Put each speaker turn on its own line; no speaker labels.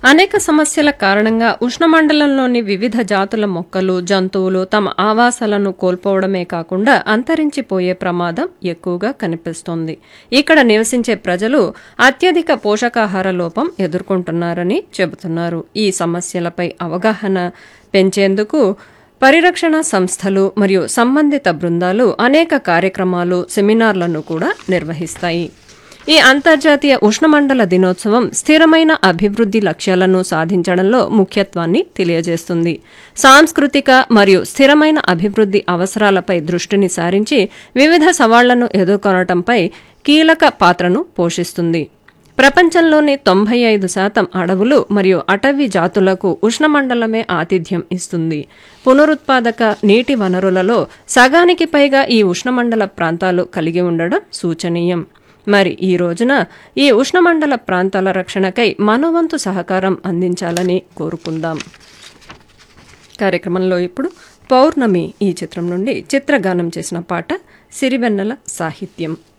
అనేక సమస్యల కారణంగా ఉష్ణమండలంలోని వివిధ జాతుల మొక్కలు జంతువులు తమ ఆవాసాలను కోల్పోవడమే కాకుండా అంతరించిపోయే ప్రమాదం ఎక్కువగా కనిపిస్తోంది ఇక్కడ నివసించే ప్రజలు అత్యధిక పోషకాహార లోపం ఎదుర్కొంటున్నారని చెబుతున్నారు ఈ సమస్యలపై అవగాహన పెంచేందుకు పరిరక్షణ సంస్థలు మరియు సంబంధిత బృందాలు అనేక కార్యక్రమాలు సెమినార్లను కూడా నిర్వహిస్తాయి ఈ అంతర్జాతీయ ఉష్ణమండల దినోత్సవం స్థిరమైన అభివృద్ధి లక్ష్యాలను సాధించడంలో ముఖ్యత్వాన్ని తెలియజేస్తుంది సాంస్కృతిక మరియు స్థిరమైన అభివృద్ధి అవసరాలపై దృష్టిని సారించి వివిధ సవాళ్లను ఎదుర్కొనటంపై కీలక పాత్రను పోషిస్తుంది ప్రపంచంలోని తొంభై ఐదు శాతం అడవులు మరియు అటవీ జాతులకు ఉష్ణమండలమే ఆతిథ్యం ఇస్తుంది పునరుత్పాదక నీటి వనరులలో సగానికి పైగా ఈ ఉష్ణమండల ప్రాంతాలు కలిగి ఉండడం సూచనీయం మరి ఈ రోజున ఈ ఉష్ణమండల ప్రాంతాల రక్షణకై మనవంతు సహకారం అందించాలని కోరుకుందాం కార్యక్రమంలో ఇప్పుడు పౌర్ణమి ఈ చిత్రం నుండి చిత్రగానం చేసిన పాట సిరివెన్నెల సాహిత్యం